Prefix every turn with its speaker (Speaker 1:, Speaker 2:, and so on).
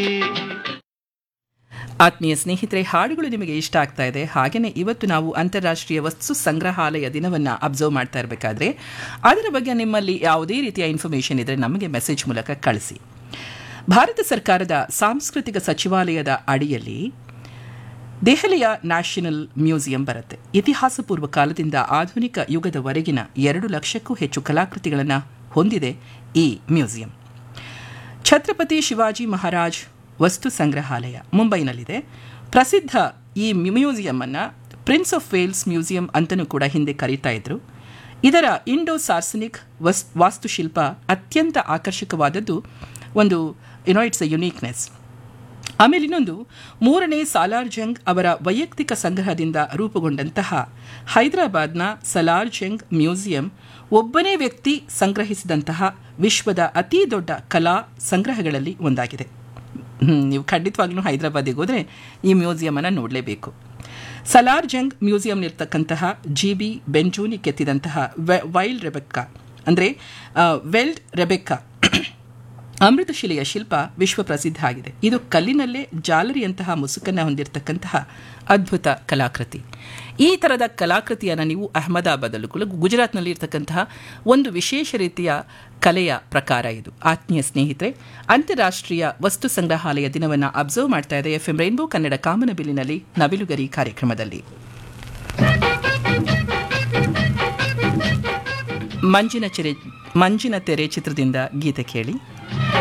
Speaker 1: ಆತ್ಮೀಯ ಸ್ನೇಹಿತರೆ ಹಾಡುಗಳು ನಿಮಗೆ ಇಷ್ಟ ಆಗ್ತಾ ಇದೆ ಹಾಗೆಯೇ ಇವತ್ತು ನಾವು ಅಂತಾರಾಷ್ಟ್ರೀಯ ವಸ್ತು ಸಂಗ್ರಹಾಲಯ ದಿನವನ್ನು ಅಬ್ಸರ್ವ್ ಮಾಡ್ತಾ ಇರಬೇಕಾದ್ರೆ ಅದರ ಬಗ್ಗೆ ನಿಮ್ಮಲ್ಲಿ ಯಾವುದೇ ರೀತಿಯ ಇನ್ಫಾರ್ಮೇಷನ್ ಇದ್ದರೆ ನಮಗೆ ಮೆಸೇಜ್ ಮೂಲಕ ಕಳಿಸಿ ಭಾರತ ಸರ್ಕಾರದ ಸಾಂಸ್ಕೃತಿಕ ಸಚಿವಾಲಯದ ಅಡಿಯಲ್ಲಿ ದೆಹಲಿಯ ನ್ಯಾಷನಲ್ ಮ್ಯೂಸಿಯಂ ಬರುತ್ತೆ ಇತಿಹಾಸ ಪೂರ್ವ ಕಾಲದಿಂದ ಆಧುನಿಕ ಯುಗದವರೆಗಿನ ಎರಡು ಲಕ್ಷಕ್ಕೂ ಹೆಚ್ಚು ಕಲಾಕೃತಿಗಳನ್ನು ಹೊಂದಿದೆ ಈ ಮ್ಯೂಸಿಯಂ ಛತ್ರಪತಿ ಶಿವಾಜಿ ಮಹಾರಾಜ್ ವಸ್ತು ಸಂಗ್ರಹಾಲಯ ಮುಂಬೈನಲ್ಲಿದೆ ಪ್ರಸಿದ್ಧ ಈ ಮ್ಯೂಸಿಯಂ ಅನ್ನು ಪ್ರಿನ್ಸ್ ಆಫ್ ವೇಲ್ಸ್ ಮ್ಯೂಸಿಯಂ ಅಂತಲೂ ಕೂಡ ಹಿಂದೆ ಕರೀತಾ ಇದ್ರು ಇದರ ಇಂಡೋ ಸಾರ್ಸನಿಕ್ ವಸ್ ವಾಸ್ತುಶಿಲ್ಪ ಅತ್ಯಂತ ಆಕರ್ಷಕವಾದದ್ದು ಒಂದು ಯುನೋ ಇಟ್ಸ್ ಎ ಯುನೀಕ್ನೆಸ್ ಆಮೇಲೆ ಇನ್ನೊಂದು ಮೂರನೇ ಸಾಲಾರ್ ಜಂಗ್ ಅವರ ವೈಯಕ್ತಿಕ ಸಂಗ್ರಹದಿಂದ ರೂಪುಗೊಂಡಂತಹ ಹೈದರಾಬಾದ್ನ ಸಲಾರ್ ಜಂಗ್ ಮ್ಯೂಸಿಯಂ ಒಬ್ಬನೇ ವ್ಯಕ್ತಿ ಸಂಗ್ರಹಿಸಿದಂತಹ ವಿಶ್ವದ ಅತಿ ದೊಡ್ಡ ಕಲಾ ಸಂಗ್ರಹಗಳಲ್ಲಿ ಒಂದಾಗಿದೆ ಹ್ಮ್, ನೀವು ಖಂಡಿತವಾಗ್ಲೂ ಹೈದರಾಬಾದಿಗೆ ಹೋದರೆ ಈ ಮ್ಯೂಸಿಯಮನ್ನು ನೋಡಲೇಬೇಕು ಸಲಾರ್ ಜಂಗ್ ಮ್ಯೂಸಿಯಂನಿರ್ತಕ್ಕಂತಹ ಜಿ ಬಿ ಬೆಂಜೂನಿ ಕೆತ್ತಿದಂತಹ ವೆ- ವೈಲ್ಡ್ ರೆಬೆಕ್ಕಾ ಅಂದರೆ ವೆಲ್ಡ್ ರೆಬೆಕ್ಕಾ ಅಮೃತಶಿಲೆಯ ಶಿಲ್ಪ ವಿಶ್ವ ಪ್ರಸಿದ್ಧ ಆಗಿದೆ ಇದು ಕಲ್ಲಿನಲ್ಲೇ ಜಾಲರಿಯಂತಹ ಮುಸುಕನ್ನು ಹೊಂದಿರತಕ್ಕಂತಹ ಅದ್ಭುತ ಕಲಾಕೃತಿ ಈ ಥರದ ಕಲಾಕೃತಿಯನ್ನು ನೀವು ಅಹಮದಾಬಾದಲ್ಲೂ ಕೂಡ ಗುಜರಾತ್ನಲ್ಲಿ ಇರ್ತಕ್ಕಂತಹ ಒಂದು ವಿಶೇಷ ರೀತಿಯ ಕಲೆಯ ಪ್ರಕಾರ ಇದು ಆತ್ಮೀಯ ಸ್ನೇಹಿತರೆ ಅಂತಾರಾಷ್ಟ್ರೀಯ ವಸ್ತು ಸಂಗ್ರಹಾಲಯ ದಿನವನ್ನು ಅಬ್ಸರ್ವ್ ಮಾಡ್ತಾ ಇದೆ ಎಫ್ ಎಂ ರೈನ್ಬೋ ಕನ್ನಡ ಕಾಮನಬಿಲ್ಲಿನಲ್ಲಿ ನವಿಲುಗರಿ ಕಾರ್ಯಕ್ರಮದಲ್ಲಿ ಮಂಜಿನ ಚೆರೆ ಮಂಜಿನ ತೆರೆ ಚಿತ್ರದಿಂದ ಗೀತೆ ಕೇಳಿ